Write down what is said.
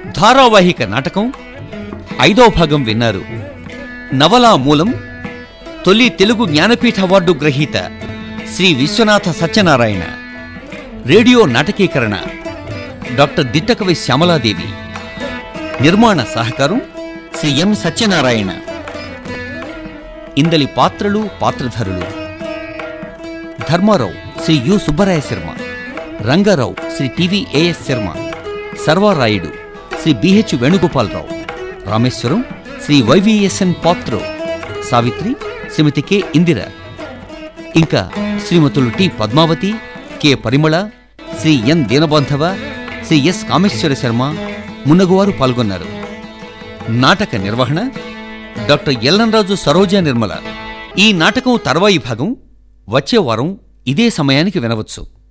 ధారావాహిక నాటకం ఐదో భాగం విన్నారు నవలా మూలం తొలి తెలుగు జ్ఞానపీఠ అవార్డు గ్రహీత శ్రీ విశ్వనాథ సత్యనారాయణ రేడియో నాటకీకరణ డాక్టర్ దిట్టకవి శ్యామలాదేవి నిర్మాణ సహకారం శ్రీ ఎం సత్యనారాయణ ఇందలి పాత్రలు పాత్రధరులు Dharmarao Shri U Subbaraya Sharma Rangarao Shri TV AS Sharma Sarvarayudu Shri BH Venugopalarao Rameswaram Shri YVSN Patro Savitri Shrimati K Indira ఇంకా శ్రీమతులు T Padmavathi K Parimala Shri N Deenabandhava Shri S Kameswara Sharma మున్నగువారు పాల్గొన్నారు నాటక నిర్వహణ డాక్టర్ ఎల్లంరాజు సరోజా నిర్మల ఈ నాటకం తర్వాయి భాగం వచ్చే వారం ఇదే సమయానికి వినవచ్చు